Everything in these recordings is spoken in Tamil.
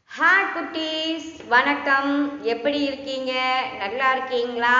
ஹாய் குட்டீஸ் வணக்கம் எப்படி இருக்கீங்க நல்லா இருக்கீங்களா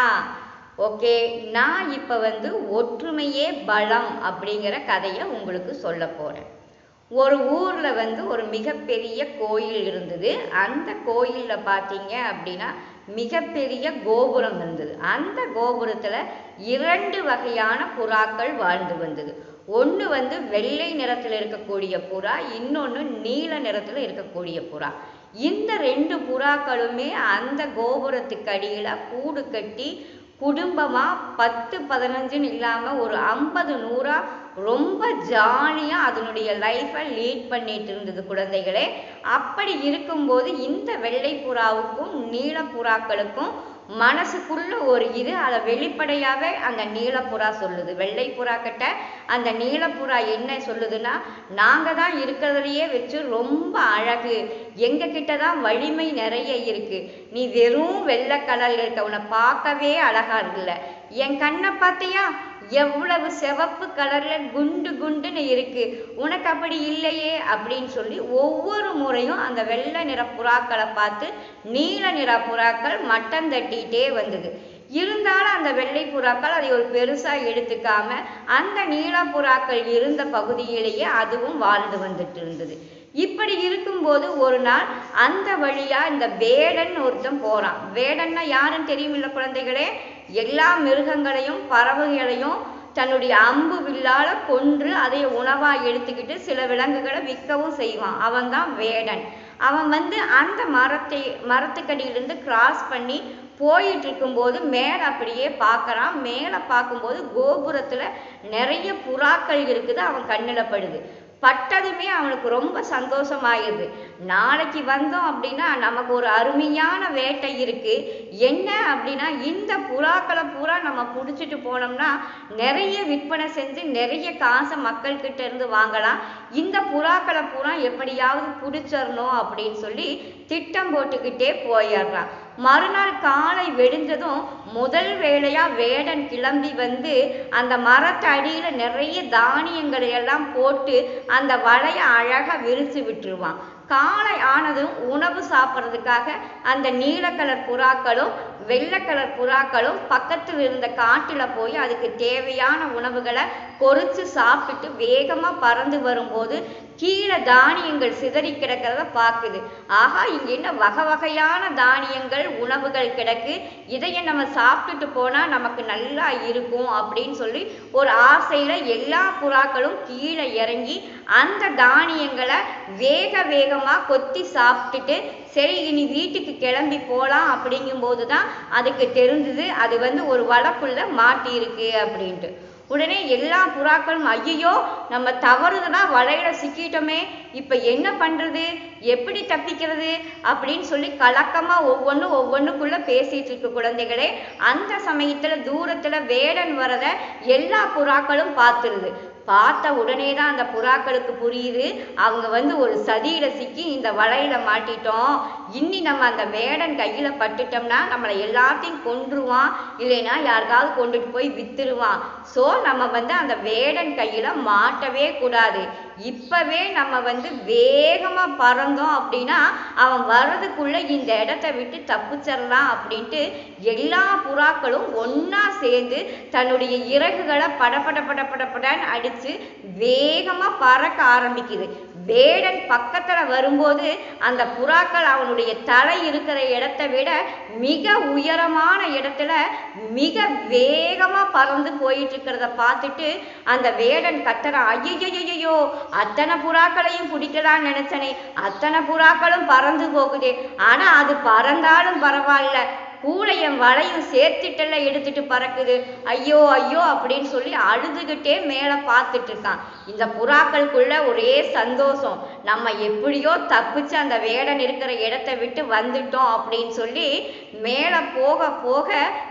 ஓகே நான் இப்போ வந்து ஒற்றுமையே பலம் அப்படிங்கிற கதையை உங்களுக்கு சொல்ல போகிறேன் ஒரு ஊரில் வந்து ஒரு மிகப்பெரிய கோயில் இருந்தது அந்த கோயிலில் பார்த்தீங்க அப்படின்னா மிகப்பெரிய கோபுரம் இருந்தது அந்த கோபுரத்தில் இரண்டு வகையான புறாக்கள் வாழ்ந்து வந்தது ஒன்று வந்து வெள்ளை நிறத்தில் இருக்கக்கூடிய புறா இன்னொன்று நீல நிறத்தில் இருக்கக்கூடிய புறா இந்த ரெண்டு புறாக்களுமே அந்த கோபுரத்துக்கு அடியில் கூடு கட்டி குடும்பமாக பத்து பதினஞ்சுன்னு இல்லாமல் ஒரு ஐம்பது நூறா ரொம்ப ஜாலியாக அதனுடைய லைஃப்பை லீட் பண்ணிட்டு இருந்தது குழந்தைகளே அப்படி இருக்கும்போது இந்த வெள்ளை புறாவுக்கும் நீல புறாக்களுக்கும் மனசுக்குள்ள ஒரு இது அதை வெளிப்படையாகவே அந்த நீலப்புறா சொல்லுது வெள்ளை புறா கிட்ட அந்த நீலப்புறா என்ன சொல்லுதுன்னா நாங்கள் தான் இருக்கிறதுலையே வச்சு ரொம்ப அழகு எங்கள் கிட்ட தான் வலிமை நிறைய இருக்கு நீ வெறும் வெள்ளை கலரில் இருக்க உன்னை பார்க்கவே அழகா இருக்குல்ல என் கண்ணை பார்த்தியா எவ்வளவு சிவப்பு கலர்ல குண்டு குண்டுன்னு இருக்கு உனக்கு அப்படி இல்லையே அப்படின்னு சொல்லி ஒவ்வொரு முறையும் அந்த வெள்ளை நிற புறாக்களை பார்த்து நீல நிற புறாக்கள் மட்டம் தட்டிகிட்டே வந்தது இருந்தாலும் அந்த வெள்ளை புறாக்கள் அதை ஒரு பெருசா எடுத்துக்காம அந்த நீல புறாக்கள் இருந்த பகுதியிலேயே அதுவும் வாழ்ந்து வந்துட்டு இருந்தது இப்படி இருக்கும்போது ஒரு நாள் அந்த வழியா இந்த வேடன் ஒருத்தன் போறான் வேடன்னா யாருன்னு தெரியுமில்ல குழந்தைகளே எல்லா மிருகங்களையும் பறவைகளையும் தன்னுடைய அம்பு வில்லால கொன்று அதை உணவா எடுத்துக்கிட்டு சில விலங்குகளை விற்கவும் செய்வான் அவன் தான் வேடன் அவன் வந்து அந்த மரத்தை மரத்துக்கடியிலிருந்து கிராஸ் பண்ணி போயிட்டு இருக்கும்போது மேலே அப்படியே பார்க்கறான் மேலே பார்க்கும்போது கோபுரத்தில் நிறைய புறாக்கள் இருக்குது அவன் கண்ணில் படுது பட்டதுமே அவனுக்கு ரொம்ப சந்தோஷமாயிருது நாளைக்கு வந்தோம் அப்படின்னா நமக்கு ஒரு அருமையான வேட்டை இருக்கு என்ன அப்படின்னா இந்த புறாக்களை பூரா நம்ம பிடிச்சிட்டு போனோம்னா நிறைய விற்பனை செஞ்சு நிறைய காசை மக்கள்கிட்ட இருந்து வாங்கலாம் இந்த புறாக்களை பூரா எப்படியாவது பிடிச்சிடணும் அப்படின்னு சொல்லி திட்டம் போட்டுக்கிட்டே போயிடுறான் மறுநாள் காலை வெடிஞ்சதும் முதல் வேளையா வேடன் கிளம்பி வந்து அந்த மரத்து அடியில நிறைய தானியங்களை எல்லாம் போட்டு அந்த வலையை அழகா விரிச்சு விட்டுருவான் காலை ஆனதும் உணவு சாப்பிட்றதுக்காக அந்த நீல கலர் புறாக்களும் வெள்ளை கலர் புறாக்களும் பக்கத்தில் இருந்த காட்டில் போய் அதுக்கு தேவையான உணவுகளை பொறிச்சு சாப்பிட்டு வேகமாக பறந்து வரும்போது கீழே தானியங்கள் சிதறி கிடக்கிறத பார்க்குது ஆகா இங்கே என்ன வகை வகையான தானியங்கள் உணவுகள் கிடக்கு இதையை நம்ம சாப்பிட்டுட்டு போனால் நமக்கு நல்லா இருக்கும் அப்படின்னு சொல்லி ஒரு ஆசையில் எல்லா புறாக்களும் கீழே இறங்கி அந்த தானியங்களை வேக வேகமாக கொத்தி சாப்பிட்டுட்டு சரி இனி வீட்டுக்கு கிளம்பி போகலாம் அப்படிங்கும்போது தான் அதுக்கு தெரிஞ்சது அது வந்து ஒரு வளக்குள்ள மாட்டியிருக்கு அப்படின்ட்டு உடனே எல்லா புறாக்களும் ஐயோ நம்ம தவறுதலா வலையில சிக்கிட்டோமே இப்ப என்ன பண்றது எப்படி தப்பிக்கிறது அப்படின்னு சொல்லி கலக்கமா ஒவ்வொன்றும் ஒவ்வொன்றுக்குள்ள பேசிட்டு இருக்கு குழந்தைகளே அந்த சமயத்துல தூரத்துல வேடன் வரத எல்லா புறாக்களும் பார்த்துருது பார்த்த உடனே தான் அந்த புறாக்களுக்கு புரியுது அவங்க வந்து ஒரு சதியில சிக்கி இந்த வலையில மாட்டிட்டோம் இன்னி நம்ம அந்த வேடன் கையில பட்டுட்டோம்னா நம்மளை எல்லாத்தையும் கொன்றுவான் இல்லைன்னா யாருக்காவது கொண்டுட்டு போய் வித்துருவான் ஸோ நம்ம வந்து அந்த வேடன் கையில மாட்டவே கூடாது இப்பவே நம்ம வந்து வேகமா பறந்தோம் அப்படின்னா அவன் வர்றதுக்குள்ள இந்த இடத்த விட்டு தப்பிச்சிடலாம் அப்படின்ட்டு எல்லா புறாக்களும் ஒன்னா சேர்ந்து தன்னுடைய இறகுகளை படபட படபடப்படன்னு அடிச்சு வேகமா பறக்க ஆரம்பிக்குது வேடன் பக்கத்துல வரும்போது அந்த புறாக்கள் அவனுடைய தலை இருக்கிற இடத்தை விட மிக உயரமான இடத்துல மிக வேகமா பறந்து போயிட்டு இருக்கிறத பார்த்துட்டு அந்த வேடன் கத்துறான் ஐயோ அத்தனை புறாக்களையும் பிடிக்கலாம்னு நினைச்சனே அத்தனை புறாக்களும் பறந்து போகுதே ஆனா அது பறந்தாலும் பரவாயில்ல கூட என் வலையும் சேர்த்துட்டல எடுத்துட்டு பறக்குது ஐயோ ஐயோ அப்படின்னு சொல்லி அழுதுகிட்டே மேலே பார்த்துட்டு இருக்கான் இந்த புறாக்களுக்குள்ள ஒரே சந்தோஷம் நம்ம எப்படியோ தப்பிச்சு அந்த வேடன் இருக்கிற இடத்த விட்டு வந்துட்டோம் அப்படின்னு சொல்லி மேலே போக போக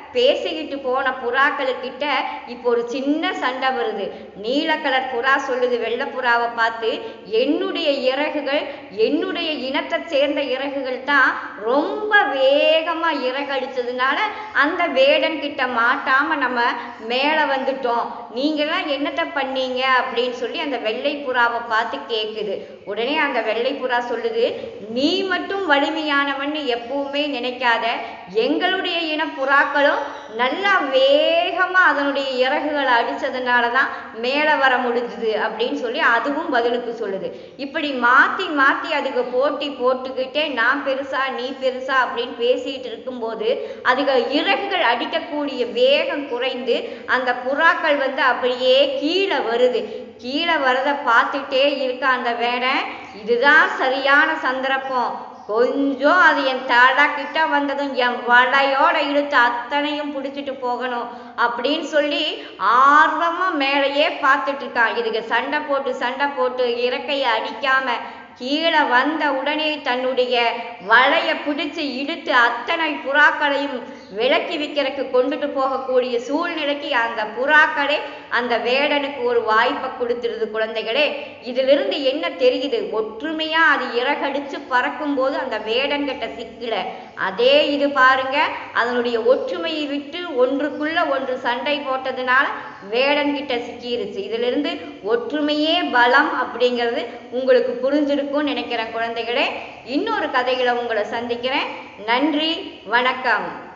பேசிக்கிட்டு போன புறாக்களுக்கிட்ட இப்போ ஒரு சின்ன சண்டை வருது நீல கலர் புறா சொல்லுது வெள்ளை புறாவை பார்த்து என்னுடைய இறகுகள் என்னுடைய இனத்தை சேர்ந்த இறகுகள் தான் ரொம்ப வேகமா இறகு அடிச்சதுனால அந்த வேடன் கிட்ட மாட்டாம நம்ம மேலே வந்துட்டோம் நீங்களாம் என்னத்த பண்ணீங்க அப்படின்னு சொல்லி அந்த வெள்ளை புறாவை பார்த்து கேட்குது உடனே அந்த வெள்ளை புறா சொல்லுது நீ மட்டும் வலிமையானவன்னு எப்பவுமே நினைக்காத எங்களுடைய இன புறாக்களும் நல்லா வேகமா அதனுடைய இறகுகளை அடிச்சதுனால தான் மேலே வர முடிஞ்சுது அப்படின்னு சொல்லி அதுவும் பதிலுக்கு சொல்லுது இப்படி மாத்தி மாத்தி அதுக்கு போட்டி போட்டுக்கிட்டே நான் பெருசா நீ பெருசா அப்படின்னு பேசிட்டு இருக்கும்போது அதுக இறகுகள் அடிக்கக்கூடிய வேகம் குறைந்து அந்த புறாக்கள் வந்து அப்படியே கீழே வருது கீழே வரத பார்த்துட்டே இருக்க அந்த வேடன் இதுதான் சரியான சந்தர்ப்பம் கொஞ்சம் அது என் தடா கிட்ட வந்ததும் என் வலையோட இழுத்து அத்தனையும் பிடிச்சிட்டு போகணும் அப்படின்னு சொல்லி ஆர்வமா மேலேயே பார்த்துட்டு இருக்கான் இதுக்கு சண்டை போட்டு சண்டை போட்டு இறக்கையை அடிக்காம கீழே வந்த உடனே தன்னுடைய வலையை பிடிச்சு இழுத்து அத்தனை புறாக்களையும் விலக்கி வைக்கிறதுக்கு கொண்டுட்டு போகக்கூடிய சூழ்நிலைக்கு அந்த புறாக்களே அந்த வேடனுக்கு ஒரு வாய்ப்பை கொடுத்துருது குழந்தைகளே இதிலிருந்து என்ன தெரியுது ஒற்றுமையா அது இறகடிச்சு பறக்கும் போது அந்த வேடன் கிட்ட சிக்கல அதே இது பாருங்க அதனுடைய ஒற்றுமையை விட்டு ஒன்றுக்குள்ள ஒன்று சண்டை போட்டதுனால வேடன் கிட்ட சிக்கிருச்சு இதிலிருந்து ஒற்றுமையே பலம் அப்படிங்கிறது உங்களுக்கு புரிஞ்சிருக்கும்னு நினைக்கிறேன் குழந்தைகளே இன்னொரு கதைகளை உங்களை சந்திக்கிறேன் நன்றி வணக்கம்